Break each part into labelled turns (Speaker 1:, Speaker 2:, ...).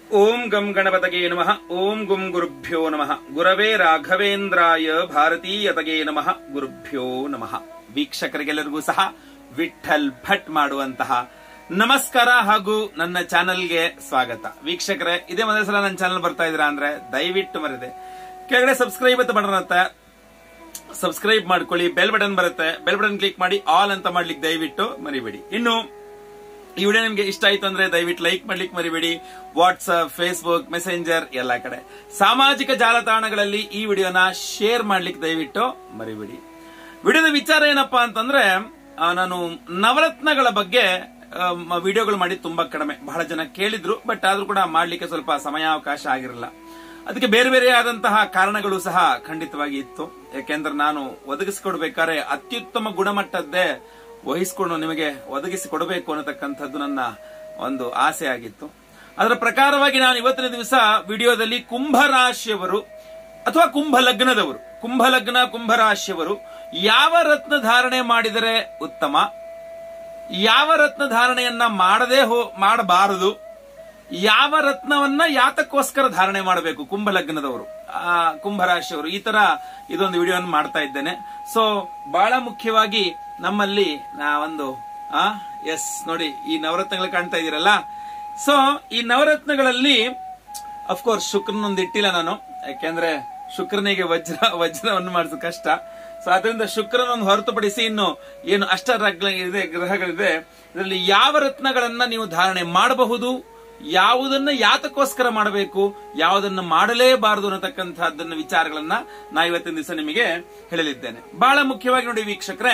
Speaker 1: ಓಂ ಗಂ ಗಣಪತಗೆ ನಮಃ ಓಂ ಗುಂ ಗುರುಭ್ಯೋ ನಮಃ ಗುರವೇ ರಾಘವೇಂದ್ರಾಯ ಭಾರತೀಯತಗೆ ನಮಃ ಗುರುಭ್ಯೋ ನಮಃ ವೀಕ್ಷಕರಿಗೆಲ್ಲರಿಗೂ ಸಹ ವಿಠಲ್ ಭಟ್ ಮಾಡುವಂತಹ ನಮಸ್ಕಾರ ಹಾಗೂ ನನ್ನ ಚಾನೆಲ್ಗೆ ಸ್ವಾಗತ ವೀಕ್ಷಕರೇ ಇದೇ ಮೊದಲ ಸಲ ನನ್ನ ಚಾನೆಲ್ ಬರ್ತಾ ಇದ್ದೀರಾ ಅಂದ್ರೆ ದಯವಿಟ್ಟು ಮರಿದೆ ಕೆಳಗಡೆ ಸಬ್ಸ್ಕ್ರೈಬ್ ಅಂತ ಬಟನ್ ಇರುತ್ತೆ ಸಬ್ಸ್ಕ್ರೈಬ್ ಮಾಡ್ಕೊಳ್ಳಿ ಬೆಲ್ ಬಟನ್ ಬರುತ್ತೆ ಬೆಲ್ ಬಟನ್ ಕ್ಲಿಕ್ ಮಾಡಿ ಆಲ್ ಅಂತ ಮಾಡ್ಲಿಕ್ಕೆ ದಯವಿಟ್ಟು ಮರಿಬೇಡಿ ಇನ್ನು ಈ ವಿಡಿಯೋ ನಿಮ್ಗೆ ಇಷ್ಟ ಆಯ್ತು ಅಂದ್ರೆ ದಯವಿಟ್ಟು ಲೈಕ್ ಮಾಡ್ಲಿಕ್ಕೆ ಮರಿಬೇಡಿ ವಾಟ್ಸ್ಆಪ್ ಫೇಸ್ಬುಕ್ ಮೆಸೆಂಜರ್ ಎಲ್ಲ ಕಡೆ ಸಾಮಾಜಿಕ ಜಾಲತಾಣಗಳಲ್ಲಿ ಈ ವಿಡಿಯೋನ ಶೇರ್ ಮಾಡ್ಲಿಕ್ಕೆ ದಯವಿಟ್ಟು ಮರಿಬೇಡಿ ವಿಡಿಯೋದ ವಿಚಾರ ಏನಪ್ಪಾ ಅಂತಂದ್ರೆ ಆ, ನಾನು ನವರತ್ನಗಳ ಬಗ್ಗೆ ಆಮ್, ವಿಡಿಯೋಗಳು ಮಾಡಿ ತುಂಬಾ ಕಡಿಮೆ ಬಹಳ ಜನ ಕೇಳಿದ್ರು ಬಟ್ ಆದ್ರೂ ಕೂಡ ಮಾಡ್ಲಿಕ್ಕೆ ಸ್ವಲ್ಪ ಸಮಯಾವಕಾಶ ಆಗಿರಲಿಲ್ಲ ಅದಕ್ಕೆ ಬೇರೆ ಬೇರೆ ಆದಂತಹ ಕಾರಣಗಳು ಸಹ ಖಂಡಿತವಾಗಿ ಇತ್ತು ಯಾಕೆಂದ್ರೆ ನಾನು ಒದಗಿಸಿಕೊಡ್ಬೇಕಾದ್ರೆ ಅತ್ಯುತ್ತಮ ಗುಣಮಟ್ಟದ್ದೇ ವಹಿಸಿಕೊಂಡು ನಿಮಗೆ ಒದಗಿಸಿ ಕೊಡಬೇಕು ಅನ್ನತಕ್ಕಂಥದ್ದು ನನ್ನ ಒಂದು ಆಸೆ ಆಗಿತ್ತು ಅದರ ಪ್ರಕಾರವಾಗಿ ನಾನು ಇವತ್ತಿನ ದಿವಸ ವಿಡಿಯೋದಲ್ಲಿ ಕುಂಭರಾಶಿಯವರು ಅಥವಾ ಕುಂಭ ಲಗ್ನದವರು ಕುಂಭ ಲಗ್ನ ಕುಂಭರಾಶಿಯವರು ಯಾವ ರತ್ನ ಧಾರಣೆ ಮಾಡಿದರೆ ಉತ್ತಮ ಯಾವ ರತ್ನ ಧಾರಣೆಯನ್ನ ಮಾಡದೇ ಹೋ ಮಾಡಬಾರದು ಯಾವ ರತ್ನವನ್ನ ಯಾತಕ್ಕೋಸ್ಕರ ಧಾರಣೆ ಮಾಡಬೇಕು ಕುಂಭ ಲಗ್ನದವರು ಆ, ಕುಂಭರಾಶಿಯವರು ಈ ತರ ಇದೊಂದು ವಿಡಿಯೋವನ್ನು ಮಾಡ್ತಾ ಇದ್ದೇನೆ ಸೊ ಬಹಳ ಮುಖ್ಯವಾಗಿ ನಮ್ಮಲ್ಲಿ ನಾ ಒಂದು ಆ ಎಸ್ ನೋಡಿ ಈ ನವರತ್ನಗಳು ಕಾಣ್ತಾ ಇದೀರಲ್ಲ ಸೊ ಈ ನವರತ್ನಗಳಲ್ಲಿ ಅಫ್ಕೋರ್ಸ್ ಶುಕ್ರನೊಂದು ಇಟ್ಟಿಲ್ಲ ನಾನು ಯಾಕೆಂದ್ರೆ ಶುಕ್ರನಿಗೆ ವಜ್ರ ವಜ್ರವನ್ನು ಮಾಡಿಸೋದು ಕಷ್ಟ ಸೊ ಅದರಿಂದ ಶುಕ್ರನೊಂದು ಹೊರತುಪಡಿಸಿ ಇನ್ನು ಏನು ಅಷ್ಟ ರಗ್ಲ- ಇದೆ ಗ್ರಹಗಳಿದೆ ಇದರಲ್ಲಿ ಯಾವ ರತ್ನಗಳನ್ನ ನೀವು ಧಾರಣೆ ಮಾಡಬಹುದು ಯಾವುದನ್ನ ಯಾತಕ್ಕೋಸ್ಕರ ಮಾಡಬೇಕು ಯಾವುದನ್ನ ಮಾಡಲೇಬಾರದು ಅನ್ನತಕ್ಕಂತಹದ್ದನ್ನ ವಿಚಾರಗಳನ್ನ ನಾ ಇವತ್ತಿನ ದಿವಸ ನಿಮಗೆ ಹೇಳಲಿದ್ದೇನೆ ಬಹಳ ಮುಖ್ಯವಾಗಿ ನೋಡಿ ವೀಕ್ಷಕರೇ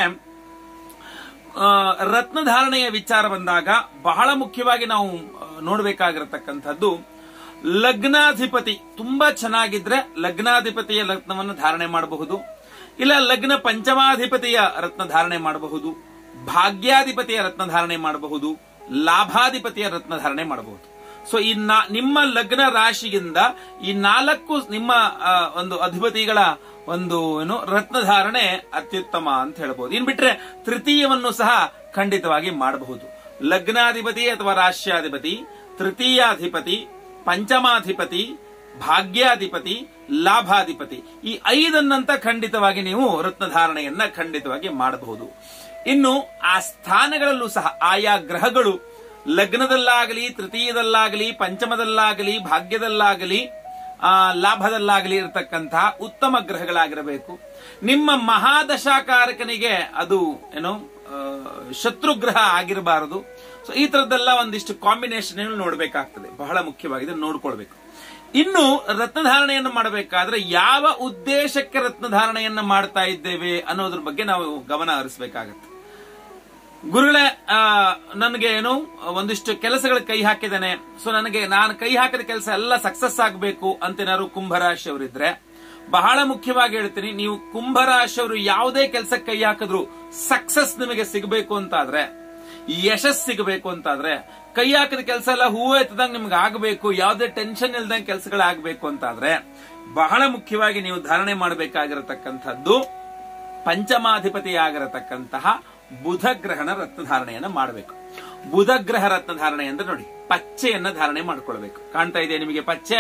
Speaker 1: ಆ, ರತ್ನಧಾರಣೆಯ ವಿಚಾರ ಬಂದಾಗ ಬಹಳ ಮುಖ್ಯವಾಗಿ ನಾವು ಆ, ನೋಡ್ಬೇಕಾಗಿರತಕ್ಕಂಥದ್ದು ಲಗ್ನಾಧಿಪತಿ ತುಂಬಾ ಚೆನ್ನಾಗಿದ್ರೆ ಲಗ್ನಾಧಿಪತಿಯ ರತ್ನವನ್ನು ಧಾರಣೆ ಮಾಡಬಹುದು ಇಲ್ಲ ಲಗ್ನ ಪಂಚಮಾಧಿಪತಿಯ ರತ್ನ ಧಾರಣೆ ಮಾಡಬಹುದು ಭಾಗ್ಯಾಧಿಪತಿಯ ರತ್ನ ಧಾರಣೆ ಮಾಡಬಹುದು ಲಾಭಾಧಿಪತಿಯ ರತ್ನ ಧಾರಣೆ ಮಾಡಬಹುದು ಸೊ ಈ ನಾ- ನಿಮ್ಮ ಲಗ್ನ ರಾಶಿಯಿಂದ ಈ ನಾಲ್ಕು ನಿಮ್ಮ ಆ, ಒಂದು ಅಧಿಪತಿಗಳ ಒಂದು ಏನು ರತ್ನಧಾರಣೆ ಅತ್ಯುತ್ತಮ ಅಂತ ಹೇಳ್ಬೋದು ಇನ್ ಬಿಟ್ರೆ ತೃತೀಯವನ್ನು ಸಹ ಖಂಡಿತವಾಗಿ ಮಾಡಬಹುದು ಲಗ್ನಾಧಿಪತಿ ಅಥವಾ ರಾಶ್ಯಾಧಿಪತಿ ತೃತೀಯಾಧಿಪತಿ ಪಂಚಮಾಧಿಪತಿ ಭಾಗ್ಯಾಧಿಪತಿ ಲಾಭಾಧಿಪತಿ ಈ ಐದನ್ನಂತ ಖಂಡಿತವಾಗಿ ನೀವು ರತ್ನಧಾರಣೆಯನ್ನ ಖಂಡಿತವಾಗಿ ಮಾಡಬಹುದು ಇನ್ನು ಆ ಸ್ಥಾನಗಳಲ್ಲೂ ಸಹ ಆಯಾ ಗ್ರಹಗಳು ಲಗ್ನದಲ್ಲಾಗಲಿ ತೃತೀಯದಲ್ಲಾಗಲಿ ಪಂಚಮದಲ್ಲಾಗಲಿ ಭಾಗ್ಯದಲ್ಲಾಗಲಿ ಆ, ಲಾಭದಲ್ಲಾಗಲಿ ಇರತಕ್ಕಂತಹ ಉತ್ತಮ ಗ್ರಹಗಳಾಗಿರಬೇಕು ನಿಮ್ಮ ಮಹಾದಶಾಕಾರಕನಿಗೆ ಅದು ಏನು ಆ, ಶತ್ರುಗ್ರಹ ಆಗಿರಬಾರದು ಸೊ ಈ ತರದ್ದೆಲ್ಲ ಒಂದಿಷ್ಟು ಕಾಂಬಿನೇಷನ್ ನೋಡಬೇಕಾಗ್ತದೆ ಬಹಳ ಮುಖ್ಯವಾಗಿ ಇದನ್ನು ನೋಡ್ಕೊಳ್ಬೇಕು ಇನ್ನು ರತ್ನಧಾರಣೆಯನ್ನು ಮಾಡಬೇಕಾದ್ರೆ ಯಾವ ಉದ್ದೇಶಕ್ಕೆ ರತ್ನಧಾರಣೆಯನ್ನ ಮಾಡ್ತಾ ಇದ್ದೇವೆ ಅನ್ನೋದ್ರ ಬಗ್ಗೆ ನಾವು ಗಮನ ಹರಿಸಬೇಕಾಗತ್ತೆ ಗುರುಗಳೇ ಆ, ನನಗೆ ಏನು ಒಂದಿಷ್ಟು ಕೆಲಸಗಳ ಕೈ ಹಾಕಿದ್ದೇನೆ ಸೊ ನನಗೆ ನಾನು ಕೈ ಹಾಕಿದ ಕೆಲಸ ಎಲ್ಲ ಸಕ್ಸಸ್ ಆಗಬೇಕು ಅಂತ ಏನಾದ್ರು ಕುಂಭರಾಶಿಯವರಿದ್ರೆ ಬಹಳ ಮುಖ್ಯವಾಗಿ ಹೇಳ್ತೀನಿ ನೀವು ಕುಂಭರಾಶಿಯವರು ಯಾವುದೇ ಕೆಲಸಕ್ಕೆ ಕೈ ಹಾಕಿದ್ರು ಸಕ್ಸಸ್ ನಿಮಗೆ ಸಿಗಬೇಕು ಅಂತಾದ್ರೆ ಯಶಸ್ ಸಿಗಬೇಕು ಅಂತಾದ್ರೆ ಕೈ ಹಾಕಿದ ಕೆಲಸ ಎಲ್ಲ ಹೂವು ಎತ್ತದಂಗೆ ನಿಮ್ಗೆ ಆಗಬೇಕು ಯಾವುದೇ ಟೆನ್ಷನ್ ಇಲ್ದಂಗೆ ಕೆಲಸಗಳಾಗಬೇಕು ಅಂತಾದ್ರೆ ಬಹಳ ಮುಖ್ಯವಾಗಿ ನೀವು ಧಾರಣೆ ಮಾಡಬೇಕಾಗಿರತಕ್ಕಂಥದ್ದು ಪಂಚಮಾಧಿಪತಿಯಾಗಿರತಕ್ಕಂತಹ ಬುಧ ಗ್ರಹಣ ರತ್ನಧಾರಣೆಯನ್ನ ಮಾಡಬೇಕು ಬುಧ ಗ್ರಹ ರತ್ನಧಾರಣೆ ಅಂದ್ರೆ ನೋಡಿ ಪಚ್ಚೆಯನ್ನ ಧಾರಣೆ ಮಾಡ್ಕೊಳ್ಬೇಕು ಕಾಣ್ತಾ ಇದೆ ನಿಮಗೆ ಪಚ್ಚೆ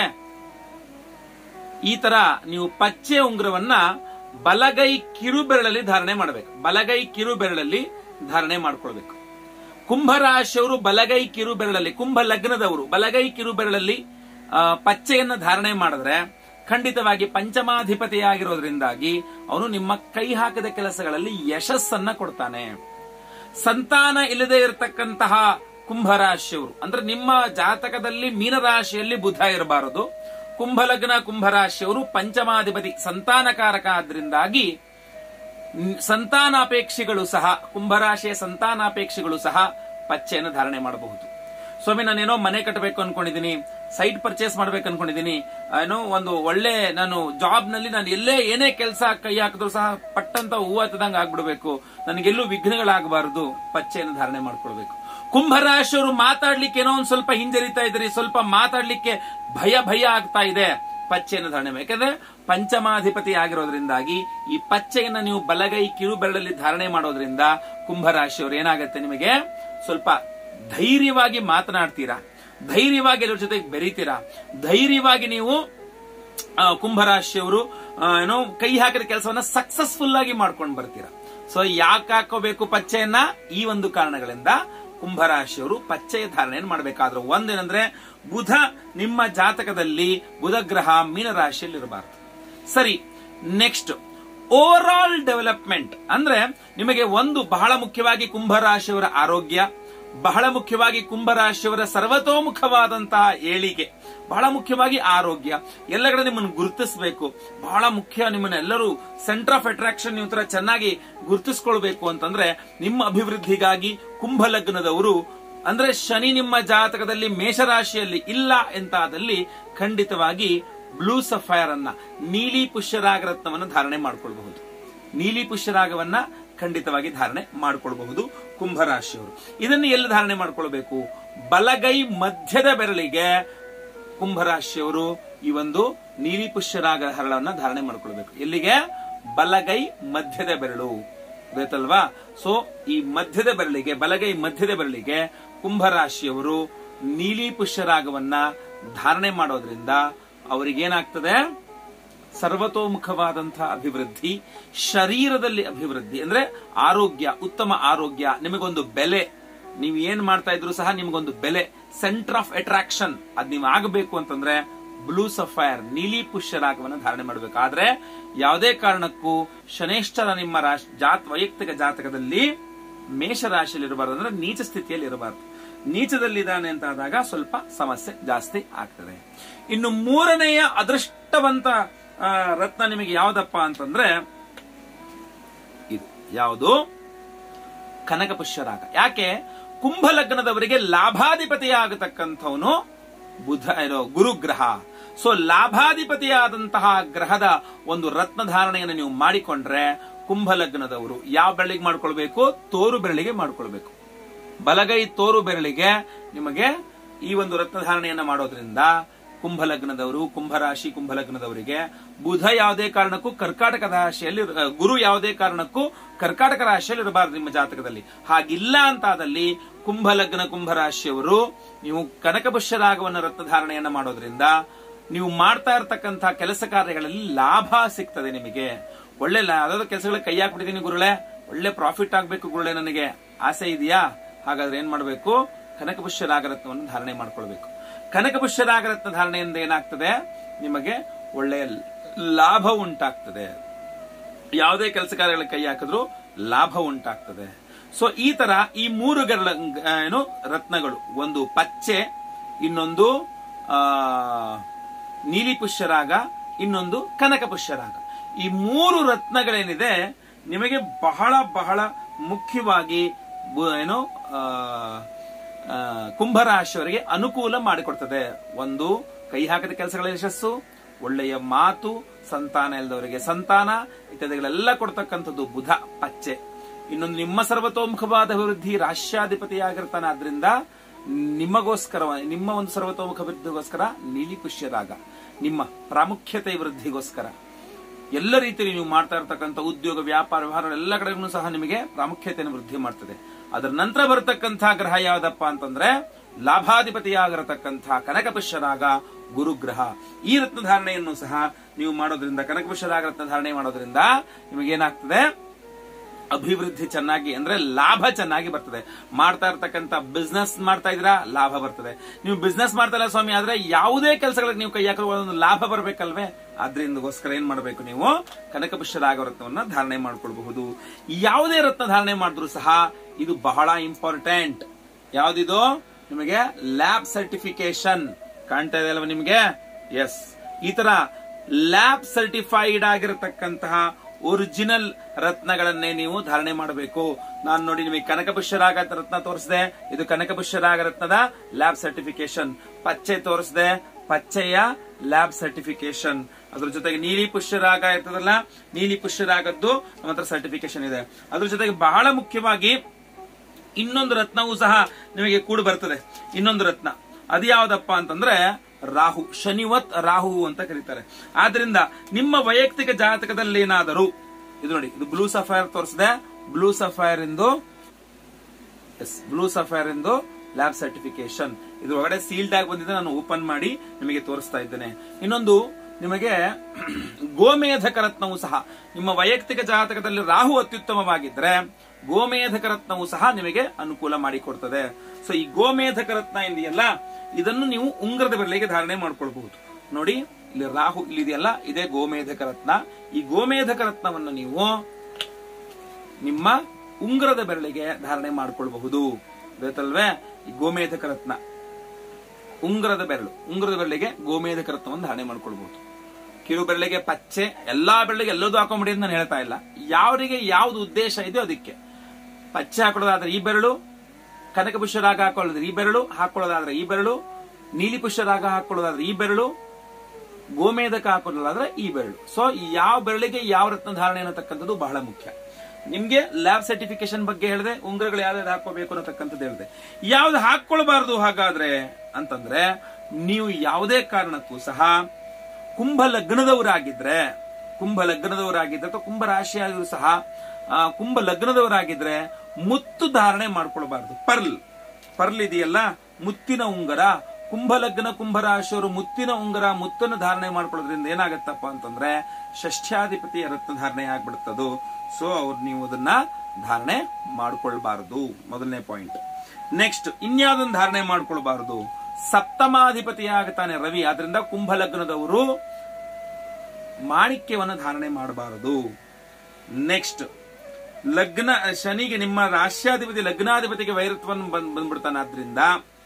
Speaker 1: ಈ ತರ ನೀವು ಪಚ್ಚೆ ಉಂಗುರವನ್ನ ಬಲಗೈ ಕಿರು ಬೆರಳಲ್ಲಿ ಧಾರಣೆ ಮಾಡಬೇಕು ಬಲಗೈ ಕಿರು ಬೆರಳಲ್ಲಿ ಧಾರಣೆ ಮಾಡ್ಕೊಳ್ಬೇಕು ಕುಂಭರಾಶಿಯವರು ಬಲಗೈ ಕಿರು ಬೆರಳಲ್ಲಿ ಕುಂಭ ಲಗ್ನದವರು ಬಲಗೈ ಕಿರು ಬೆರಳಲ್ಲಿ ಆ, ಪಚ್ಚೆಯನ್ನ ಧಾರಣೆ ಮಾಡಿದ್ರೆ ಖಂಡಿತವಾಗಿ ಪಂಚಮಾಧಿಪತಿಯಾಗಿರೋದ್ರಿಂದಾಗಿ ಅವನು ನಿಮ್ಮ ಕೈ ಹಾಕದ ಕೆಲಸಗಳಲ್ಲಿ ಯಶಸ್ಸನ್ನ ಕೊಡ್ತಾನೆ ಸಂತಾನ ಇಲ್ಲದೆ ಇರತಕ್ಕಂತಹ ಕುಂಭರಾಶಿಯವರು ಅಂದ್ರೆ ನಿಮ್ಮ ಜಾತಕದಲ್ಲಿ ಮೀನರಾಶಿಯಲ್ಲಿ ಬುಧ ಇರಬಾರದು ಕುಂಭಲಗ್ನ ಕುಂಭರಾಶಿಯವರು ಪಂಚಮಾಧಿಪತಿ ಸಂತಾನಕಾರಕ ಆದ್ರಿಂದಾಗಿ ನ್- ಸಂತಾನಾಪೇಕ್ಷಿಗಳು ಸಹ ಕುಂಭರಾಶಿಯ ಸಂತಾನಾಪೇಕ್ಷಿಗಳು ಸಹ ಪಚ್ಚೆಯನ್ನು ಧಾರಣೆ ಮಾಡಬಹುದು ಸ್ವಾಮಿ ನಾನೇನೋ ಮನೆ ಕಟ್ಟಬೇಕು ಅನ್ಕೊಂಡಿದ್ದೀನಿ ಸೈಟ್ ಪರ್ಚೇಸ್ ಮಾಡ್ಬೇಕು ಅನ್ಕೊಂಡಿದ್ದೀನಿ ಏನೋ ಒಂದು ಒಳ್ಳೆ ನಾನು ಜಾಬ್ ನಲ್ಲಿ ನಾನು ಎಲ್ಲೇ ಏನೇ ಕೆಲಸ ಕೈ ಹಾಕಿದ್ರು ಸಹ ಪಟ್ಟಂತ ಹೂವು ಹತ್ತದಂಗ ಆಗ್ಬಿಡ್ಬೇಕು ನನಗೆಲ್ಲೂ ವಿಘ್ನಗಳಾಗಬಾರದು ಪಚ್ಚೆಯನ್ನು ಧಾರಣೆ ಮಾಡ್ಕೊಳ್ಬೇಕು ಕುಂಭರಾಶಿಯವರು ಮಾತಾಡ್ಲಿಕ್ಕೆ ಏನೋ ಒಂದ್ ಸ್ವಲ್ಪ ಹಿಂಜರಿತಾ ಇದ್ರಿ ಸ್ವಲ್ಪ ಮಾತಾಡ್ಲಿಕ್ಕೆ ಭಯ ಭಯ ಆಗ್ತಾ ಇದೆ ಪಚ್ಚೆಯನ್ನು ಧಾರಣೆ ಮಾಡಿ. ಯಾಕಂದ್ರೆ ಪಂಚಮಾಧಿಪತಿ ಆಗಿರೋದ್ರಿಂದಾಗಿ ಈ ಪಚ್ಚೆಯನ್ನ ನೀವು ಬಲಗೈ ಕಿರು ಬೆರಳಲ್ಲಿ ಧಾರಣೆ ಮಾಡೋದ್ರಿಂದ ಕುಂಭರಾಶಿಯವರು ಏನಾಗತ್ತೆ ನಿಮಗೆ ಸ್ವಲ್ಪ ಧೈರ್ಯವಾಗಿ ಮಾತನಾಡ್ತೀರಾ ಧೈರ್ಯವಾಗಿ ಎಲ್ಲರ ಜೊತೆಗೆ ಬೆರೀತೀರಾ ಧೈರ್ಯವಾಗಿ ನೀವು ಆ, ಕುಂಭರಾಶಿಯವರು ಆ, ಏನೋ ಕೈ ಹಾಕಿದ ಕೆಲಸವನ್ನ ಸಕ್ಸಸ್ಫುಲ್ ಆಗಿ ಮಾಡ್ಕೊಂಡು ಬರ್ತೀರಾ ಸೊ ಯಾಕೆ ಹಾಕೋಬೇಕು ಪಚ್ಚೆಯನ್ನ ಈ ಒಂದು ಕಾರಣಗಳಿಂದ ಕುಂಭರಾಶಿಯವರು ಪಚ್ಚೆಯ ಧಾರಣೆಯನ್ನು ಮಾಡಬೇಕಾದ್ರೆ ಒಂದೇನಂದ್ರೆ ಬುಧ ನಿಮ್ಮ ಜಾತಕದಲ್ಲಿ ಬುಧ ಗ್ರಹ ಮೀನರಾಶಿಯಲ್ಲಿ ಇರಬಾರದು ಸರಿ ನೆಕ್ಸ್ಟ್ ಓವರ್ ಆಲ್ ಡೆವಲಪ್ಮೆಂಟ್ ಅಂದ್ರೆ ನಿಮಗೆ ಒಂದು ಬಹಳ ಮುಖ್ಯವಾಗಿ ಕುಂಭರಾಶಿಯವರ ಆರೋಗ್ಯ ಬಹಳ ಮುಖ್ಯವಾಗಿ ಕುಂಭರಾಶಿಯವರ ಸರ್ವತೋಮುಖವಾದಂತಹ ಏಳಿಗೆ ಬಹಳ ಮುಖ್ಯವಾಗಿ ಆರೋಗ್ಯ ಎಲ್ಲ ಕಡೆ ನಿಮ್ಮನ್ನು ಗುರುತಿಸಬೇಕು ಬಹಳ ಮುಖ್ಯ ನಿಮ್ಮನ್ನ ಎಲ್ಲರೂ ಸೆಂಟರ್ ಆಫ್ ಅಟ್ರಾಕ್ಷನ್ ನೀವು ತರ ಚೆನ್ನಾಗಿ ಗುರುತಿಸ್ಕೊಳ್ಬೇಕು ಅಂತಂದ್ರೆ ನಿಮ್ಮ ಅಭಿವೃದ್ಧಿಗಾಗಿ ಕುಂಭ ಲಗ್ನದವರು ಅಂದ್ರೆ ಶನಿ ನಿಮ್ಮ ಜಾತಕದಲ್ಲಿ ಮೇಷರಾಶಿಯಲ್ಲಿ ಇಲ್ಲ ಎಂತಾದಲ್ಲಿ ಖಂಡಿತವಾಗಿ ಬ್ಲೂ ಸಫೈರ್ ಅನ್ನ ನೀಲಿ ಪುಷ್ಯರಾಗರತ್ನವನ್ನು ಧಾರಣೆ ಮಾಡಿಕೊಳ್ಳಬಹುದು ನೀಲಿ ಪುಷ್ಯರಾಗವನ್ನ ಖಂಡಿತವಾಗಿ ಧಾರಣೆ ಮಾಡಿಕೊಳ್ಳಬಹುದು ಕುಂಭರಾಶಿಯವರು ಇದನ್ನು ಎಲ್ಲಿ ಧಾರಣೆ ಮಾಡಿಕೊಳ್ಬೇಕು ಬಲಗೈ ಮಧ್ಯದ ಬೆರಳಿಗೆ ಕುಂಭರಾಶಿಯವರು ಈ ಒಂದು ನೀಲಿ ಪುಷ್ಯರಾಗ ಹರಳನ್ನ ಧಾರಣೆ ಮಾಡ್ಕೊಳ್ಬೇಕು ಎಲ್ಲಿಗೆ ಬಲಗೈ ಮಧ್ಯದ ಬೆರಳು ಗೊತ್ತಲ್ವಾ ಸೊ ಈ ಮಧ್ಯದ ಬೆರಳಿಗೆ ಬಲಗೈ ಮಧ್ಯದ ಬೆರಳಿಗೆ ಕುಂಭರಾಶಿಯವರು ನೀಲಿ ಪುಷ್ಯರಾಗವನ್ನ ಧಾರಣೆ ಮಾಡೋದ್ರಿಂದ ಅವರಿಗೇನಾಗ್ತದೆ ಸರ್ವತೋಮುಖವಾದಂತಹ ಅಭಿವೃದ್ಧಿ ಶರೀರದಲ್ಲಿ ಅಭಿವೃದ್ಧಿ ಅಂದ್ರೆ ಆರೋಗ್ಯ ಉತ್ತಮ ಆರೋಗ್ಯ ನಿಮಗೊಂದು ಬೆಲೆ ನೀವು ಏನ್ ಮಾಡ್ತಾ ಇದ್ರು ಸಹ ನಿಮಗೊಂದು ಬೆಲೆ ಸೆಂಟರ್ ಆಫ್ ಅಟ್ರಾಕ್ಷನ್ ಅದ್ ನೀವು ಆಗಬೇಕು ಅಂತಂದ್ರೆ ಬ್ಲೂ ಸಫೈರ್ ನೀಲಿ ಪುಷ್ಯರಾಗವನ್ನು ಧಾರಣೆ ಮಾಡಬೇಕಾದ್ರೆ ಯಾವುದೇ ಕಾರಣಕ್ಕೂ ಶನೇಶ್ವರ ನಿಮ್ಮ ರಾಶಿ ಜಾತ್ ವೈಯಕ್ತಿಕ ಜಾತಕದಲ್ಲಿ ಮೇಷ ರಾಶಿಯಲ್ಲಿ ಇರಬಾರ್ದು ಅಂದ್ರೆ ನೀಚ ಸ್ಥಿತಿಯಲ್ಲಿ ಇರಬಾರ್ದು ನೀಚದಲ್ಲಿದ್ದಾನೆ ಅಂತ ಆದಾಗ ಸ್ವಲ್ಪ ಸಮಸ್ಯೆ ಜಾಸ್ತಿ ಆಗ್ತದೆ ಇನ್ನು ಮೂರನೆಯ ಅದೃಷ್ಟವಂತ ಆ, ರತ್ನ ನಿಮಗೆ ಯಾವ್ದಪ್ಪ ಅಂತಂದ್ರೆ ಇದು ಯಾವುದು ಕನಕ ಪುಷ್ಯರಾಗ ಯಾಕೆ ಕುಂಭ ಲಗ್ನದವರಿಗೆ ಲಾಭಾಧಿಪತಿಯಾಗತಕ್ಕಂಥವನು ಬುಧ ಏನೋ ಗುರುಗ್ರಹ ಸೊ ಲಾಭಾಧಿಪತಿಯಾದಂತಹ ಗ್ರಹದ ಒಂದು ರತ್ನ ಧಾರಣೆಯನ್ನು ನೀವು ಮಾಡಿಕೊಂಡ್ರೆ ಕುಂಭ ಲಗ್ನದವರು ಯಾವ ಬೆರಳಿಗೆ ಮಾಡ್ಕೊಳ್ಬೇಕು ತೋರು ಬೆರಳಿಗೆ ಮಾಡ್ಕೊಳ್ಬೇಕು ಬಲಗೈ ತೋರು ಬೆರಳಿಗೆ ನಿಮಗೆ ಈ ಒಂದು ರತ್ನ ಧಾರಣೆಯನ್ನ ಮಾಡೋದ್ರಿಂದ ಕುಂಭ ಲಗ್ನದವರು ಕುಂಭರಾಶಿ ಕುಂಭ ಲಗ್ನದವರಿಗೆ ಬುಧ ಯಾವುದೇ ಕಾರಣಕ್ಕೂ ಕರ್ಕಾಟಕ ರಾಶಿಯಲ್ಲಿ ಇರ- ಗುರು ಯಾವುದೇ ಕಾರಣಕ್ಕೂ ಕರ್ಕಾಟಕ ರಾಶಿಯಲ್ಲಿ ಇರಬಾರದು ನಿಮ್ಮ ಜಾತಕದಲ್ಲಿ ಹಾಗಿಲ್ಲ ಅಂತಾದಲ್ಲಿ ಕುಂಭ ಲಗ್ನ ಕುಂಭರಾಶಿಯವರು ನೀವು ಕನಕಪುಷ್ಯ ರಾಗವನ್ನ ರತ್ನ ಧಾರಣೆಯನ್ನ ಮಾಡೋದ್ರಿಂದ ನೀವು ಮಾಡ್ತಾ ಇರತಕ್ಕಂತಹ ಕೆಲಸ ಕಾರ್ಯಗಳಲ್ಲಿ ಲಾಭ ಸಿಗ್ತದೆ ನಿಮಗೆ ಒಳ್ಳೆ ಲಾ- ಯಾವ್ದಾದ್ರು ಕೆಲಸಗಳಿಗೆ ಕೈ ಹಾಕ್ಬಿಟ್ಟಿದ್ದೀನಿ ಗುರುಳೆ ಒಳ್ಳೆ ಪ್ರಾಫಿಟ್ ಆಗ್ಬೇಕು ಗುರುಳೆ ನನಗೆ ಆಸೆ ಇದೆಯಾ ಹಾಗಾದ್ರೆ ಏನ್ ಮಾಡಬೇಕು ಕನಕಪುಷ್ಯ ರಾಗರತ್ನವನ್ನು ಧಾರಣೆ ಮಾಡ್ಕೊಳ್ಬೇಕು ಕನಕಪುಷ್ಯ ರಾಗರತ್ನ ಧಾರಣೆಯಿಂದ ಏನಾಗ್ತದೆ ನಿಮಗೆ ಒಳ್ಳೆಯ ಲಾಭ ಉಂಟಾಗ್ತದೆ ಯಾವುದೇ ಕೆಲಸ ಕಾರ್ಯಗಳ ಕೈ ಹಾಕಿದ್ರು ಲಾಭ ಉಂಟಾಗ್ತದೆ ಸೊ ಈ ತರ ಈ ಮೂರು ಗರಳ ಏನು ರತ್ನಗಳು ಒಂದು ಪಚ್ಚೆ ಇನ್ನೊಂದು ಆ ನೀಲಿ ಪುಷ್ಯರಾಗ ಇನ್ನೊಂದು ಕನಕ ಪುಷ್ಯರಾಗ ಈ ಮೂರು ರತ್ನಗಳೇನಿದೆ ನಿಮಗೆ ಬಹಳ ಬಹಳ ಮುಖ್ಯವಾಗಿ ಬು- ಏನು ಆ, ಆ, ಕುಂಭರಾಶಿಯವರಿಗೆ ಅನುಕೂಲ ಮಾಡಿಕೊಡ್ತದೆ ಒಂದು ಕೈ ಹಾಕಿದ ಕೆಲಸಗಳ ಯಶಸ್ಸು ಒಳ್ಳೆಯ ಮಾತು ಸಂತಾನ ಇಲ್ಲದವರಿಗೆ ಸಂತಾನ ಇತ್ಯಾದಿಗಳೆಲ್ಲ ಕೊಡ್ತಕ್ಕಂಥದ್ದು ಬುಧ ಪಚ್ಚೆ ಇನ್ನೊಂದು ನಿಮ್ಮ ಸರ್ವತೋಮುಖವಾದ ಅಭಿವೃದ್ಧಿ ರಾಷ್ಟ್ರಾಧಿಪತಿಯಾಗಿರ್ತಾನೆ ಆದ್ರಿಂದ ನಿಮಗೋಸ್ಕರ ನಿಮ್ಮ ಒಂದು ಸರ್ವತೋಮುಖ ಅಭಿವೃದ್ಧಿಗೋಸ್ಕರ ನೀಲಿ ಪುಷ್ಯರಾಗ ನಿಮ್ಮ ಪ್ರಾಮುಖ್ಯತೆ ವೃದ್ಧಿಗೋಸ್ಕರ ಎಲ್ಲ ರೀತಿಯಲ್ಲಿ ನೀವು ಮಾಡ್ತಾ ಇರತಕ್ಕಂಥ ಉದ್ಯೋಗ ವ್ಯಾಪಾರ ವ್ಯವಹಾರ ಎಲ್ಲ ಕಡೆಗೂ ಸಹ ನಿಮಗೆ ಪ್ರಾಮುಖ್ಯತೆಯನ್ನು ವೃದ್ಧಿ ಮಾಡ್ತದೆ ಅದರ ನಂತರ ಬರತಕ್ಕಂತಹ ಗ್ರಹ ಯಾವ್ದಪ್ಪ ಅಂತಂದ್ರೆ ಲಾಭಾಧಿಪತಿಯಾಗಿರತಕ್ಕಂತಹ ಕನಕಪುಷ್ಯರಾಗ ಗುರುಗ್ರಹ ಈ ರತ್ನ ಧಾರಣೆಯನ್ನು ಸಹ ನೀವು ಮಾಡೋದ್ರಿಂದ ಕನಕಪುಷ್ಯರಾಗ ರತ್ನ ಧಾರಣೆ ಮಾಡೋದ್ರಿಂದ ನಿಮಗೇನಾಗ್ತದೆ ಅಭಿವೃದ್ಧಿ ಚೆನ್ನಾಗಿ ಅಂದ್ರೆ ಲಾಭ ಚೆನ್ನಾಗಿ ಬರ್ತದೆ ಮಾಡ್ತಾ ಇರ್ತಕ್ಕಂಥ ಬಿಸ್ನೆಸ್ ಮಾಡ್ತಾ ಇದ್ದೀರಾ ಲಾಭ ಬರ್ತದೆ ನೀವು ಬಿಸ್ನೆಸ್ ಮಾಡ್ತಾ ಇಲ್ಲ ಸ್ವಾಮಿ ಆದ್ರೆ ಯಾವುದೇ ಕೆಲಸಗಳಿಗೆ ನೀವು ಕೈ ಹಾಕೋ ಒಂದು ಲಾಭ ಬರ್ಬೇಕಲ್ವೇ ಆದ್ರಿಂದಗೋಸ್ಕರ ಏನ್ ಮಾಡಬೇಕು ನೀವು ಕನಕಪುಷ್ಯ ರಾಗರತ್ನವನ್ನ ಧಾರಣೆ ಮಾಡ್ಕೊಳ್ಬಹುದು ಯಾವುದೇ ರತ್ನ ಧಾರಣೆ ಮಾಡಿದ್ರು ಸಹ ಇದು ಬಹಳ ಇಂಪಾರ್ಟೆಂಟ್ ಯಾವ್ದಿದು ನಿಮಗೆ ಲ್ಯಾಬ್ ಸರ್ಟಿಫಿಕೇಶನ್ ಕಾಣ್ತಾ ಇದೆ ಅಲ್ವಾ ನಿಮಗೆ ಎಸ್ ಈ ತರ ಲ್ಯಾಬ್ ಸರ್ಟಿಫೈಡ್ ಆಗಿರತಕ್ಕಂತಹ ಒರಿಜಿನಲ್ ರತ್ನಗಳನ್ನೇ ನೀವು ಧಾರಣೆ ಮಾಡಬೇಕು ನಾನು ನೋಡಿ ನಿಮಗೆ ಕನಕಪುಷ್ಯರಾಗ ರತ್ನ ತೋರಿಸಿದೆ ಇದು ಕನಕಪುಷ್ಯರಾಗ ರತ್ನದ ಲ್ಯಾಬ್ ಸರ್ಟಿಫಿಕೇಶನ್ ಪಚ್ಚೆ ತೋರಿಸಿದೆ ಪಚ್ಚೆಯ ಲ್ಯಾಬ್ ಸರ್ಟಿಫಿಕೇಶನ್ ಅದ್ರ ಜೊತೆಗೆ ನೀಲಿ ಪುಷ್ಯರಾಗ ಇರ್ತದಲ್ಲ ನೀಲಿ ಪುಷ್ಯರಾಗದ್ದು ನಮ್ಮ ಹತ್ರ ಸರ್ಟಿಫಿಕೇಶನ್ ಇದೆ ಅದ್ರ ಜೊತೆಗೆ ಬಹಳ ಮುಖ್ಯವಾಗಿ ಇನ್ನೊಂದು ರತ್ನವೂ ಸಹ ನಿಮಗೆ ಕೂಡ ಬರ್ತದೆ ಇನ್ನೊಂದು ರತ್ನ ಅದು ಯಾವ್ದಪ್ಪ ಅಂತಂದ್ರೆ ರಾಹು ಶನಿವತ್ ರಾಹು ಅಂತ ಕರೀತಾರೆ ಆದ್ರಿಂದ ನಿಮ್ಮ ವೈಯಕ್ತಿಕ ಜಾತಕದಲ್ಲಿ ಏನಾದರೂ ಇದು ನೋಡಿ ಇದು ಬ್ಲೂ ಸಫೈರ್ ತೋರಿಸಿದೆ ಬ್ಲೂ ಸಫೈರ್ ಎಂದು ಎಸ್ ಬ್ಲೂ ಸಫೈರ್ ಎಂದು ಲ್ಯಾಬ್ ಸರ್ಟಿಫಿಕೇಶನ್ ಇದ್ರ ಒಳಗಡೆ ಸೀಲ್ಡ್ ಆಗಿ ಬಂದಿದೆ ನಾನು ಓಪನ್ ಮಾಡಿ ನಿಮಗೆ ತೋರಿಸ್ತಾ ಇದ್ದೇನೆ ಇನ್ನೊಂದು ನಿಮಗೆ ಗೋಮೇಧಕ ರತ್ನವು ಸಹ ನಿಮ್ಮ ವೈಯಕ್ತಿಕ ಜಾತಕದಲ್ಲಿ ರಾಹು ಅತ್ಯುತ್ತಮವಾಗಿದ್ರೆ ಗೋಮೇಧಕ ರತ್ನವು ಸಹ ನಿಮಗೆ ಅನುಕೂಲ ಮಾಡಿಕೊಡ್ತದೆ ಸೊ ಈ ಗೋಮೇಧಕ ರತ್ನ ಇದೆಯಲ್ಲ ಇದನ್ನು ನೀವು ಉಂಗ್ರದ ಬೆರಳಿಗೆ ಧಾರಣೆ ಮಾಡ್ಕೊಳ್ಬಹುದು ನೋಡಿ ಇಲ್ಲಿ ರಾಹು ಇಲ್ಲಿದೆಯಲ್ಲ ಇದೇ ಗೋಮೇಧಕ ರತ್ನ ಈ ಗೋಮೇಧಕ ರತ್ನವನ್ನು ನೀವು ನಿಮ್ಮ ಉಂಗ್ರದ ಬೆರಳಿಗೆ ಧಾರಣೆ ಮಾಡ್ಕೊಳ್ಬಹುದು ಗೊತ್ತಲ್ವೇ ಈ ಗೋಮೇಧಕ ರತ್ನ ಉಂಗ್ರದ ಬೆರಳು ಉಂಗ್ರದ ಬೆರಳಿಗೆ ಗೋಮೇಧಕ ರತ್ನವನ್ನು ಧಾರಣೆ ಮಾಡ್ಕೊಳ್ಬಹುದು ಕಿರು ಬೆರಳಿಗೆ ಪಚ್ಚೆ ಎಲ್ಲಾ ಬೆರಳಿಗೆ ಎಲ್ಲದೂ ಹಾಕೊಂಬಿಡಿ ಅಂತ ನಾನು ಹೇಳ್ತಾ ಇಲ್ಲ ಯಾವರಿಗೆ ಯಾವ್ದು ಉದ್ದೇಶ ಇದೆಯೋ ಅದಕ್ಕೆ ಪಚ್ಚೆ ಹಾಕೊಳ್ಳೋದಾದ್ರೆ ಈ ಬೆರಳು ಕನಕ ಪುಷ್ಯರಾಗ ಹಾಕೊಳ್ಳೋದ್ರೆ ಈ ಬೆರಳು ಹಾಕೊಳ್ಳೋದಾದ್ರೆ ಈ ಬೆರಳು ನೀಲಿ ಪುಷ್ಯರಾಗ ಹಾಕೊಳ್ಳೋದಾದ್ರೆ ಈ ಬೆರಳು ಗೋಮೇಧಕ ಹಾಕೊಳ್ಳೋದಾದ್ರೆ ಈ ಬೆರಳು ಸೊ ಯಾವ ಬೆರಳಿಗೆ ಯಾವ ರತ್ನ ಧಾರಣೆ ಅನ್ನತಕ್ಕಂಥದ್ದು ಬಹಳ ಮುಖ್ಯ ನಿಮ್ಗೆ ಲ್ಯಾಬ್ ಸರ್ಟಿಫಿಕೇಶನ್ ಬಗ್ಗೆ ಹೇಳಿದೆ ಉಂಗುರಗಳು ಯಾವ್ದು ಹಾಕೋಬೇಕು ಅನ್ನತಕ್ಕಂಥದ್ದು ಹೇಳಿದೆ ಯಾವ್ದು ಹಾಕೊಳ್ಬಾರ್ದು ಹಾಗಾದ್ರೆ ಅಂತಂದ್ರೆ ನೀವು ಯಾವುದೇ ಕಾರಣಕ್ಕೂ ಸಹ ಕುಂಭ ಲಗ್ನದವರಾಗಿದ್ರೆ ಕುಂಭ ಲಗ್ನದವರಾಗಿದ್ರೆ ಅಥವಾ ಕುಂಭ ರಾಶಿಯಾಗಿದ್ರು ಸಹ ಆ, ಕುಂಭ ಲಗ್ನದವರಾಗಿದ್ರೆ ಮುತ್ತು ಧಾರಣೆ ಮಾಡ್ಕೊಳ್ಬಾರ್ದು ಪರ್ಲ್ ಪರ್ಲ್ ಇದೆಯಲ್ಲ ಮುತ್ತಿನ ಉಂಗರ ಕುಂಭ ಲಗ್ನ ಕುಂಭ ರಾಶಿಯವರು ಮುತ್ತಿನ ಉಂಗರ ಮುತ್ತನ್ನು ಧಾರಣೆ ಮಾಡ್ಕೊಳ್ಳೋದ್ರಿಂದ ಏನಾಗತ್ತಪ್ಪ ಅಂತಂದ್ರೆ ಷಷ್ಠ್ಯಾಧಿಪತಿಯ ರತ್ನ ಧಾರಣೆ ಆಗ್ಬಿಡುತ್ತದು ಸೊ ಅವ್ರು ನೀವು ಅದನ್ನ ಧಾರಣೆ ಮಾಡ್ಕೊಳ್ಬಾರದು ಮೊದಲನೇ ಪಾಯಿಂಟ್ ನೆಕ್ಸ್ಟ್ ಇನ್ಯಾವುದನ್ನು ಧಾರಣೆ ಮಾಡ್ಕೊಳ್ಬಾರದು ಸಪ್ತಮಾಧಿಪತಿ ಆಗ್ತಾನೆ ರವಿ ಆದ್ರಿಂದ ಕುಂಭ ಲಗ್ನದವರು ಮಾಣಿಕ್ಯವನ್ನು ಧಾರಣೆ ಮಾಡಬಾರದು ನೆಕ್ಸ್ಟ್ ಲಗ್ನ ಶನಿಗೆ ನಿಮ್ಮ ರಾಷ್ಟ್ರಾಧಿಪತಿ ಲಗ್ನಾಧಿಪತಿಗೆ ವೈರತ್ವವನ್ನು ಬಂದ್ ಬಂದ್ಬಿಡ್ತಾನೆ ಆದ್ರಿಂದ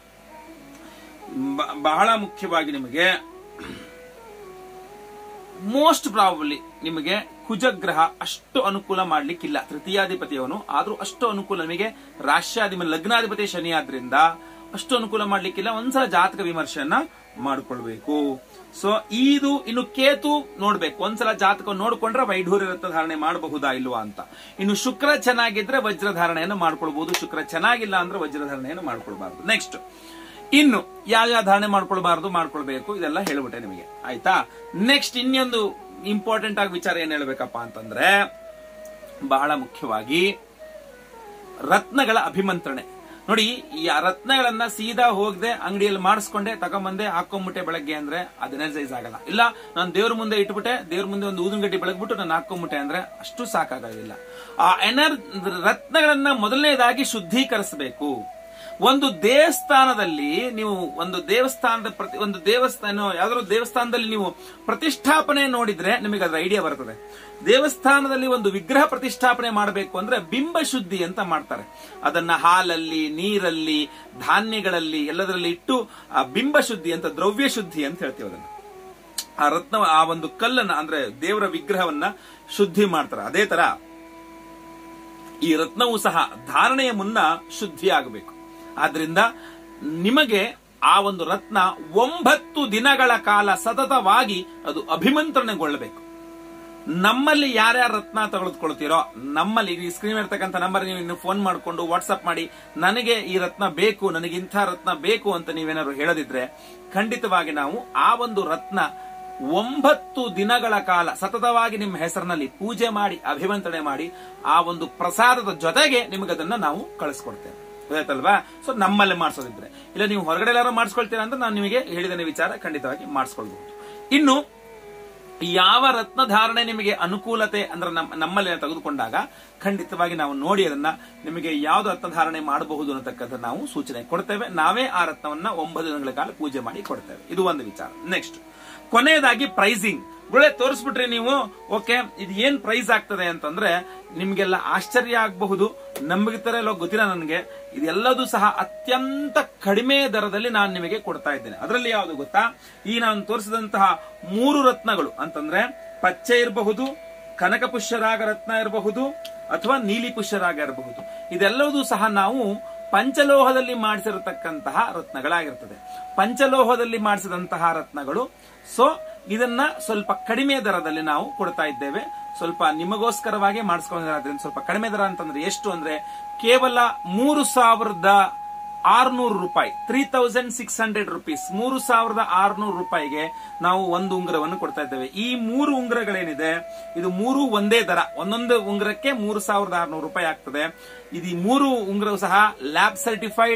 Speaker 1: ಬ- ಬಹಳ ಮುಖ್ಯವಾಗಿ ನಿಮಗೆ ಮೋಸ್ಟ್ ಪ್ರಾಬಬ್ಲಿ ನಿಮಗೆ ಕುಜಗ್ರಹ ಅಷ್ಟು ಅನುಕೂಲ ಮಾಡ್ಲಿಕ್ಕಿಲ್ಲ ತೃತೀಯಾಧಿಪತಿಯವನು ಆದ್ರೂ ಅಷ್ಟು ಅನುಕೂಲ ನಿಮಗೆ ರಾಷ್ಟ್ರಾಧಿಪತಿ ಲಗ್ನಾಧಿಪತಿ ಶನಿ ಆದ್ರಿಂದ ಅಷ್ಟು ಅನುಕೂಲ ಮಾಡ್ಲಿಕ್ಕಿಲ್ಲ ಒಂದ್ಸಲ ಜಾತಕ ವಿಮರ್ಶೆಯನ್ನ ಮಾಡ್ಕೊಳ್ಬೇಕು ಸೊ ಇದು ಇನ್ನು ಕೇತು ನೋಡ್ಬೇಕು ಒಂದ್ಸಲ ಜಾತಕ ನೋಡ್ಕೊಂಡ್ರೆ ವೈಢೂರ್ಯ ರತ್ನ ಧಾರಣೆ ಮಾಡಬಹುದಾ ಇಲ್ವಾ ಅಂತ ಇನ್ನು ಶುಕ್ರ ಚೆನ್ನಾಗಿದ್ರೆ ವಜ್ರ ಧಾರಣೆಯನ್ನು ಮಾಡ್ಕೊಳ್ಬಹುದು ಶುಕ್ರ ಚೆನ್ನಾಗಿಲ್ಲ ಅಂದ್ರೆ ವಜ್ರ ಧಾರಣೆಯನ್ನು ಮಾಡ್ಕೊಳ್ಬಾರ್ದು ನೆಕ್ಸ್ಟ್ ಇನ್ನು ಯಾವ ಯಾವ ಧಾರಣೆ ಮಾಡ್ಕೊಳ್ಬಾರ್ದು ಮಾಡ್ಕೊಳ್ಬೇಕು ಇದೆಲ್ಲ ಹೇಳ್ಬಿಟ್ಟೆ ನಿಮಗೆ ಆಯ್ತಾ ನೆಕ್ಸ್ಟ್ ಇನ್ನೊಂದು ಇಂಪಾರ್ಟೆಂಟ್ ಆಗಿ ವಿಚಾರ ಏನ್ ಹೇಳ್ಬೇಕಪ್ಪ ಅಂತಂದ್ರೆ ಬಹಳ ಮುಖ್ಯವಾಗಿ ರತ್ನಗಳ ಅಭಿಮಂತ್ರಣೆ ನೋಡಿ ಈ ಆ ರತ್ನಗಳನ್ನ ಸೀದಾ ಹೋಗದೆ ಅಂಗಡಿಯಲ್ಲಿ ಮಾಡಿಸ್ಕೊಂಡೆ ತಗೊಂಬಂದೆ ಹಾಕೊಂಬಿಟ್ಟೆ ಬೆಳಗ್ಗೆ ಅಂದ್ರೆ ಅದು ಎನರ್ಜೈಸ್ ಆಗಲ್ಲ ಇಲ್ಲ ನಾನು ದೇವ್ರ ಮುಂದೆ ಇಟ್ಬಿಟ್ಟೆ ದೇವ್ರ ಮುಂದೆ ಒಂದು ಊದಿನ ಗಡ್ಡಿ ಬೆಳಗ್ಬಿಟ್ಟು ನಾನು ಹಾಕೊಂಬಿಟ್ಟೆ ಅಂದ್ರೆ ಅಷ್ಟು ಸಾಕಾಗೋದಿಲ್ಲ ಆ ಎನರ್ ರತ್ನಗಳನ್ನ ಮೊದಲನೇದಾಗಿ ಶುದ್ಧೀಕರಿಸಬೇಕು ಒಂದು ದೇವಸ್ಥಾನದಲ್ಲಿ ನೀವು ಒಂದು ದೇವಸ್ಥಾನದ ಪ್ರತಿ ಒಂದು ದೇವಸ್ಥಾನ ಯಾವ್ದಾದ್ರು ದೇವಸ್ಥಾನದಲ್ಲಿ ನೀವು ಪ್ರತಿಷ್ಠಾಪನೆ ನೋಡಿದ್ರೆ ನಿಮಗೆ ಅದರ ಐಡಿಯಾ ಬರ್ತದೆ ದೇವಸ್ಥಾನದಲ್ಲಿ ಒಂದು ವಿಗ್ರಹ ಪ್ರತಿಷ್ಠಾಪನೆ ಮಾಡಬೇಕು ಅಂದ್ರೆ ಬಿಂಬ ಶುದ್ಧಿ ಅಂತ ಮಾಡ್ತಾರೆ ಅದನ್ನ ಹಾಲಲ್ಲಿ ನೀರಲ್ಲಿ ಧಾನ್ಯಗಳಲ್ಲಿ ಎಲ್ಲದರಲ್ಲಿ ಇಟ್ಟು ಆ ಬಿಂಬ ಶುದ್ಧಿ ಅಂತ ದ್ರವ್ಯ ಶುದ್ಧಿ ಅಂತ ಹೇಳ್ತೀವಿ ಅದನ್ನ ಆ ರತ್ನ ಆ ಒಂದು ಕಲ್ಲನ್ನ ಅಂದ್ರೆ ದೇವರ ವಿಗ್ರಹವನ್ನ ಶುದ್ಧಿ ಮಾಡ್ತಾರೆ ಅದೇ ತರ ಈ ರತ್ನವು ಸಹ ಧಾರಣೆಯ ಮುನ್ನ ಶುದ್ಧಿ ಆಗಬೇಕು ಆದ್ರಿಂದ ನಿಮಗೆ ಆ ಒಂದು ರತ್ನ ಒಂಬತ್ತು ದಿನಗಳ ಕಾಲ ಸತತವಾಗಿ ಅದು ಅಭಿಮಂತ್ರಣಗೊಳ್ಳಬೇಕು ನಮ್ಮಲ್ಲಿ ಯಾರ್ಯಾರು ರತ್ನ ತೆಗೆದುಕೊಳ್ತೀರೋ ನಮ್ಮಲ್ಲಿ ಈ ಸ್ಕ್ರೀನ್ ಇರ್ತಕ್ಕಂಥ ನಂಬರ್ ನೀವು ಇನ್ನು ಫೋನ್ ಮಾಡಿಕೊಂಡು ವಾಟ್ಸ್ಆಪ್ ಮಾಡಿ ನನಗೆ ಈ ರತ್ನ ಬೇಕು ನನಗೆ ಇಂಥ ರತ್ನ ಬೇಕು ಅಂತ ನೀವೇನಾದ್ರು ಹೇಳದಿದ್ರೆ ಖಂಡಿತವಾಗಿ ನಾವು ಆ ಒಂದು ರತ್ನ ಒಂಬತ್ತು ದಿನಗಳ ಕಾಲ ಸತತವಾಗಿ ನಿಮ್ಮ ಹೆಸರಿನಲ್ಲಿ ಪೂಜೆ ಮಾಡಿ ಅಭಿಮಂತ್ರಣೆ ಮಾಡಿ ಆ ಒಂದು ಪ್ರಸಾದದ ಜೊತೆಗೆ ನಿಮಗದನ್ನ ನಾವು ಕಳಿಸ್ಕೊಡ್ತೇವೆ ಗೊತ್ತಾಯ್ತಲ್ವಾ ಸೊ ನಮ್ಮಲ್ಲಿ ಮಾಡಿಸೋದಿದ್ರೆ ಇಲ್ಲ ನೀವು ಹೊರಗಡೆ ಎಲ್ಲಾರು ಮಾಡಿಸ್ಕೊಳ್ತೀರಾ ಅಂತ ನಾನು ನಿಮಗೆ ಹೇಳಿದ ವಿಚಾರ ಖಂಡಿತವಾಗಿ ಮಾಡಿಸ್ಕೊಳ್ಬಹುದು ಇನ್ನು ಯಾವ ರತ್ನ ಧಾರಣೆ ನಿಮಗೆ ಅನುಕೂಲತೆ ಅಂದ್ರೆ ನಮ್ಮ ನಮ್ಮಲ್ಲಿ ತೆಗೆದುಕೊಂಡಾಗ ಖಂಡಿತವಾಗಿ ನಾವು ನೋಡಿ ಅದನ್ನ ನಿಮಗೆ ಯಾವ್ದು ರತ್ನ ಧಾರಣೆ ಮಾಡಬಹುದು ಅನ್ನತಕ್ಕಂಥ ನಾವು ಸೂಚನೆ ಕೊಡ್ತೇವೆ ನಾವೇ ಆ ರತ್ನವನ್ನ ಒಂಬತ್ತು ದಿನಗಳ ಕಾಲ ಪೂಜೆ ಮಾಡಿ ಕೊಡ್ತೇವೆ ಇದು ಒಂದು ವಿಚಾರ ನೆಕ್ಸ್ಟ್ ಕೊನೆಯದಾಗಿ ಪ್ರೈಸಿಂಗ್ ಗುಳೆ ತೋರಿಸ್ಬಿಟ್ರಿ ನೀವು ಓಕೆ ಇದು ಏನ್ ಪ್ರೈಸ್ ಆಗ್ತದೆ ಅಂತಂದ್ರೆ ನಿಮ್ಗೆಲ್ಲ ಆಶ್ಚರ್ಯ ಆಗಬಹುದು ನಂಬಿಕೆ ಎಲ್ಲೋ ಗೊತ್ತಿಲ್ಲ ನನಗೆ ಇದೆಲ್ಲದೂ ಸಹ ಅತ್ಯಂತ ಕಡಿಮೆ ದರದಲ್ಲಿ ನಾನು ನಿಮಗೆ ಕೊಡ್ತಾ ಇದ್ದೇನೆ ಅದರಲ್ಲಿ ಯಾವುದು ಗೊತ್ತಾ ಈ ನಾನು ತೋರಿಸಿದಂತಹ ಮೂರು ರತ್ನಗಳು ಅಂತಂದ್ರೆ ಪಚ್ಚೆ ಇರಬಹುದು ಕನಕ ಪುಷ್ಯರಾಗ ರತ್ನ ಇರಬಹುದು ಅಥವಾ ನೀಲಿ ಪುಷ್ಯರಾಗ ಇರಬಹುದು ಇದೆಲ್ಲವೂ ಸಹ ನಾವು ಪಂಚಲೋಹದಲ್ಲಿ ಮಾಡಿಸಿರತಕ್ಕಂತಹ ರತ್ನಗಳಾಗಿರ್ತದೆ ಪಂಚಲೋಹದಲ್ಲಿ ಮಾಡಿಸಿದಂತಹ ರತ್ನಗಳು ಸೊ ಇದನ್ನ ಸ್ವಲ್ಪ ಕಡಿಮೆ ದರದಲ್ಲಿ ನಾವು ಕೊಡ್ತಾ ಇದ್ದೇವೆ ಸ್ವಲ್ಪ ನಿಮಗೋಸ್ಕರವಾಗಿ ಮಾಡಿಸ್ಕೊಂಡಿರೋದ್ರಿಂದ ಸ್ವಲ್ಪ ಕಡಿಮೆ ದರ ಅಂತಂದ್ರೆ ಎಷ್ಟು ಅಂದ್ರೆ ಕೇವಲ ಮೂರು ಸಾವಿರದ ಆರ್ನೂರು ರೂಪಾಯಿ three thousand six hundred rupees ಮೂರು ಸಾವಿರದ ಆರ್ನೂರು ರೂಪಾಯಿಗೆ ನಾವು ಒಂದು ಉಂಗುರವನ್ನು ಕೊಡ್ತಾ ಇದ್ದೇವೆ ಈ ಮೂರು ಉಂಗುರಗಳೇನಿದೆ ಇದು ಮೂರು ಒಂದೇ ದರ ಒಂದೊಂದು ಉಂಗುರಕ್ಕೆ ಮೂರು ಸಾವಿರದ ಆರ್ನೂರು ರೂಪಾಯಿ ಆಗ್ತದೆ ಇದು ಈ ಮೂರು ಉಂಗುರವು ಸಹ ಲ್ಯಾಬ್ ಸರ್ಟಿಫೈಡ್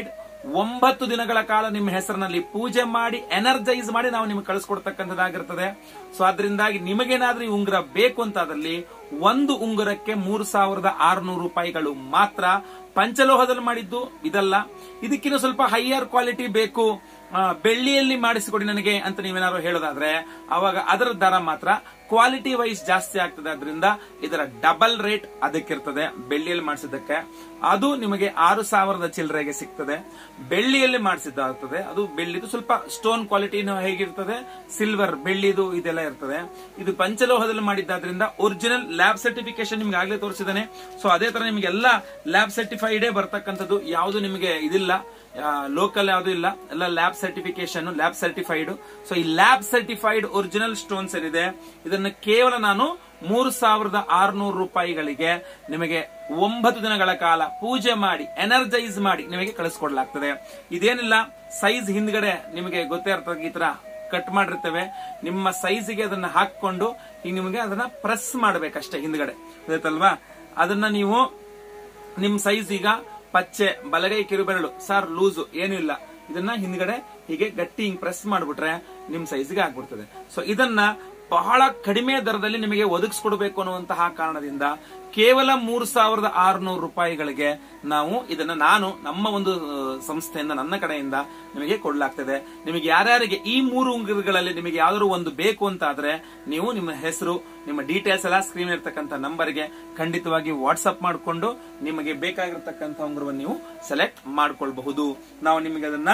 Speaker 1: ಒಂಬತ್ತು ದಿನಗಳ ಕಾಲ ನಿಮ್ಮ ಹೆಸರಿನಲ್ಲಿ ಪೂಜೆ ಮಾಡಿ ಎನರ್ಜೈಸ್ ಮಾಡಿ ನಾವು ನಿಮ್ಗೆ ಕಳಿಸ್ಕೊಡ್ತಕ್ಕಂಥದ್ದಾಗಿರ್ತದೆ ಸೊ ಅದರಿಂದಾಗಿ ನಿಮಗೇನಾದ್ರೂ ಈ ಉಂಗುರ ಬೇಕು ಅಂತಾದಲ್ಲಿ ಒಂದು ಉಂಗುರಕ್ಕೆ ಮೂರು ಸಾವಿರದ ಆರುನೂರು ರೂಪಾಯಿಗಳು ಮಾತ್ರ ಪಂಚಲೋಹದಲ್ಲಿ ಮಾಡಿದ್ದು ಇದಲ್ಲ ಇದಕ್ಕಿಂತ ಸ್ವಲ್ಪ ಹೈಯರ್ ಕ್ವಾಲಿಟಿ ಬೇಕು ಆ, ಬೆಳ್ಳಿಯಲ್ಲಿ ಮಾಡಿಸಿಕೊಡಿ ನನಗೆ ಅಂತ ನೀವೇನಾದ್ರು ಹೇಳೋದಾದ್ರೆ ಅವಾಗ ಅದರ ದರ ಮಾತ್ರ ಕ್ವಾಲಿಟಿ ವೈಸ್ ಜಾಸ್ತಿ ಆಗ್ತದೆ ಅದರಿಂದ ಇದರ ಡಬಲ್ ರೇಟ್ ಅದಕ್ಕಿರ್ತದೆ ಬೆಳ್ಳಿಯಲ್ಲಿ ಮಾಡಿಸಿದ್ದಕ್ಕೆ ಅದು ನಿಮಗೆ ಆರು ಸಾವಿರದ ಚಿಲ್ಲರೆಗೆ ಸಿಗ್ತದೆ ಬೆಳ್ಳಿಯಲ್ಲಿ ಮಾಡಿಸಿದ್ದಾಗ್ತದೆ ಅದು ಬೆಳ್ಳಿದು ಸ್ವಲ್ಪ ಸ್ಟೋನ್ ಕ್ವಾಲಿಟಿ ಹೇಗಿರ್ತದೆ ಸಿಲ್ವರ್ ಬೆಳ್ಳಿದು ಇದೆಲ್ಲ ಇರ್ತದೆ ಇದು ಪಂಚಲೋಹದಲ್ಲಿ ಮಾಡಿದ್ದಾದ್ರಿಂದ ಒರಿಜಿನಲ್ ಲ್ಯಾಬ್ ಸರ್ಟಿಫಿಕೇಶನ್ ನಿಮ್ಗೆ ಆಗ್ಲೇ ತೋರಿಸಿದಾನೆ ಸೊ ಅದೇ ತರ ನಿಮ್ಗೆ ಎಲ್ಲ ಲ್ಯಾಬ್ ಸರ್ಟಿಫೈಡೇ ಬರ್ತಕ್ಕಂಥದ್ದು ಯಾವುದು ನಿಮಗೆ ಇದಿಲ್ಲ ಲೋಕಲ್ ಯಾವುದು ಇಲ್ಲ ಎಲ್ಲ lab certification lab certified so ಈ ಲ್ಯಾಬ್ ಸರ್ಟಿಫೈಡ್ ಒರಿಜಿನಲ್ ಸ್ಟೋನ್ಸ್ ಏನಿದೆ ಇದನ್ನು ಕೇವಲ ನಾನು ಮೂರು ಸಾವಿರದ ಆರುನೂರು ರೂಪಾಯಿಗಳಿಗೆ ನಿಮಗೆ ಒಂಬತ್ತು ದಿನಗಳ ಕಾಲ ಪೂಜೆ ಮಾಡಿ ಎನರ್ಜೈಸ್ ಮಾಡಿ ನಿಮಗೆ ಕಳಿಸ್ಕೊಡ್ಲಾಗ್ತದೆ ಇದೇನಿಲ್ಲ ಸೈಜ್ ಹಿಂದ್ಗಡೆ ನಿಮಗೆ ಗೊತ್ತೇ ಇರ್ತದೆ ಈ ತರ ಕಟ್ ಮಾಡಿರ್ತೇವೆ ನಿಮ್ಮ ಸೈಜ್ಗೆ ಅದನ್ನ ಹಾಕೊಂಡು ಈಗ ನಿಮಗೆ ಅದನ್ನ ಪ್ರೆಸ್ ಮಾಡ್ಬೇಕಷ್ಟೇ ಹಿಂದ್ಗಡೆ ಗೊತ್ತಲ್ವಾ ಅದನ್ನ ನೀವು ನಿಮ್ ಸೈಜ್ ಈಗ ಪಚ್ಚೆ ಬಲಗೈ ಕಿರುಬೆರಳು ಸರ್ ಲೂಸು ಏನು ಇಲ್ಲ ಇದನ್ನ ಹಿಂದ್ಗಡೆ ಹೀಗೆ ಗಟ್ಟಿ ಹಿಂಗ್ ಪ್ರೆಸ್ ಮಾಡ್ಬಿಟ್ರೆ ನಿಮ್ ಸೈಜ್ಗೆ ಆಗ್ಬಿಡ್ತದೆ ಸೊ ಇದನ್ನ ಬಹಳ ಕಡಿಮೆ ದರದಲ್ಲಿ ನಿಮಗೆ ಒದಗಿಸ್ಕೊಡ್ಬೇಕು ಅನ್ನುವಂತಹ ಕಾರಣದಿಂದ ಕೇವಲ ಮೂರು ಸಾವಿರದ ಆರುನೂರು ರೂಪಾಯಿಗಳಿಗೆ ನಾವು ಇದನ್ನ ನಾನು ನಮ್ಮ ಒಂದು ಆ, ಸಂಸ್ಥೆಯಿಂದ ನನ್ನ ಕಡೆಯಿಂದ ನಿಮಗೆ ಕೊಡ್ಲಾಗ್ತದೆ ನಿಮಗೆ ಯಾರ್ಯಾರಿಗೆ ಈ ಮೂರು ಉಂಗುರಗಳಲ್ಲಿ ನಿಮಗೆ ಯಾವ್ದಾದ್ರು ಒಂದು ಬೇಕು ಅಂತ ಆದ್ರೆ ನೀವು ನಿಮ್ಮ ಹೆಸರು ನಿಮ್ಮ ಡೀಟೇಲ್ಸ್ ಎಲ್ಲ ಸ್ಕ್ರೀನ್ ಇರ್ತಕ್ಕಂಥ ನಂಬರ್ಗೆ ಖಂಡಿತವಾಗಿ ವಾಟ್ಸ್ಆಪ್ ಮಾಡಿಕೊಂಡು ನಿಮಗೆ ಬೇಕಾಗಿರ್ತಕ್ಕಂಥ ಉಂಗುರವನ್ನು ನೀವು ಸೆಲೆಕ್ಟ್ ಮಾಡ್ಕೊಳ್ಬಹುದು ನಾವು ನಿಮಗೆ ಅದನ್ನ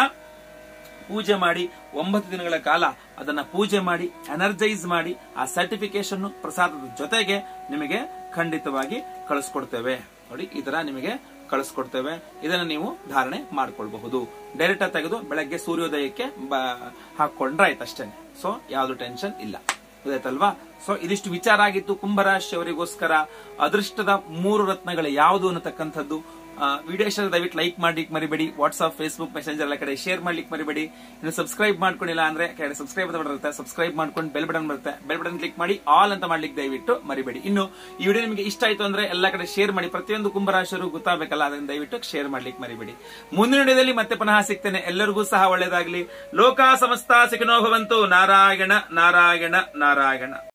Speaker 1: ಪೂಜೆ ಮಾಡಿ ಒಂಬತ್ತು ದಿನಗಳ ಕಾಲ ಅದನ್ನ ಪೂಜೆ ಮಾಡಿ ಎನರ್ಜೈಸ್ ಮಾಡಿ ಆ ಸರ್ಟಿಫಿಕೇಶನ್ ಪ್ರಸಾದದ ಜೊತೆಗೆ ನಿಮಗೆ ಖಂಡಿತವಾಗಿ ಕಳಿಸ್ಕೊಡ್ತೇವೆ ನೋಡಿ ಈ ತರ ನಿಮಗೆ ಕಳಿಸ್ಕೊಡ್ತೇವೆ ಇದನ್ನ ನೀವು ಧಾರಣೆ ಮಾಡ್ಕೊಳ್ಬಹುದು ಡೈರೆಕ್ಟ್ ಆಗಿ ತೆಗೆದು ಬೆಳಗ್ಗೆ ಸೂರ್ಯೋದಯಕ್ಕೆ ಬ- ಹಾಕೊಂಡ್ರೆ ಆಯ್ತು ಅಷ್ಟೇ ಸೊ ಯಾವ್ದು ಟೆನ್ಷನ್ ಇಲ್ಲ ಗೊತ್ತಾಯ್ತಲ್ವಾ ಸೊ ಇದಿಷ್ಟು ವಿಚಾರ ಆಗಿತ್ತು ಕುಂಭರಾಶಿಯವರಿಗೋಸ್ಕರ ಅದೃಷ್ಟದ ಮೂರು ರತ್ನಗಳು ಯಾವುದು ಅನ್ನತಕ್ಕಂಥದ್ದು ವಿಡಿಯೋ ಇಷ್ಟ ದಯವಿಟ್ಟು ಲೈಕ್ ಮಾಡ್ಲಿಕ್ಕೆ ಮರಿಬೇಡಿ ವಾಟ್ಸ್ಆಪ್ ಫೇಸ್ಬುಕ್ ಮೆಸೆಂಜರ್ ಎಲ್ಲ ಕಡೆ ಶೇರ್ ಮಾಡ್ಲಿಕ್ಕೆ ಮರಿಬೇಡಿ ಇನ್ನು ಸಬ್ಸ್ಕ್ರೈಬ್ ಮಾಡ್ಕೊಂಡಿಲ್ಲ ಅಂದ್ರೆ ಕೆಳಗಡೆ ಸಬ್ಸ್ಕ್ರೈಬ್ ಅಂತ ಬರುತ್ತೆ ಸಬ್ಸ್ಕ್ರೈಬ್ ಮಾಡ್ಕೊಂಡು ಬೆಲ್ ಬಟನ್ ಬರುತ್ತೆ ಬೆಲ್ ಬಟನ್ ಕ್ಲಿಕ್ ಮಾಡಿ ಆಲ್ ಅಂತ ಮಾಡ್ಲಿಕ್ಕೆ ದಯವಿಟ್ಟು ಮರಿಬೇಡಿ ಇನ್ನು ಈ ವಿಡಿಯೋ ನಿಮಗೆ ಇಷ್ಟ ಆಯ್ತು ಅಂದ್ರೆ ಎಲ್ಲ ಕಡೆ ಶೇರ್ ಮಾಡಿ ಪ್ರತಿಯೊಂದು ಕುಂಭರಾಶಿಯರು ಗೊತ್ತಾಗಬೇಕಲ್ಲ ಅದನ್ನ ದಯವಿಟ್ಟು ಶೇರ್ ಮಾಡ್ಲಿಕ್ಕೆ ಮರಿಬೇಡಿ ಮುಂದಿನ ವಿಡಿಯೋದಲ್ಲಿ ಮತ್ತೆ ಪುನಃ ಸಿಗ್ತೇನೆ ಎಲ್ಲರಿಗೂ ಸಹ ಒಳ್ಳೇದಾಗ್ಲಿ ಲೋಕ ಸಮಸ್ತ ಸಿಖನೋ ಭವಂತು ನಾರಾಯಣ ನಾರಾಯಣ ನಾರಾಯಣ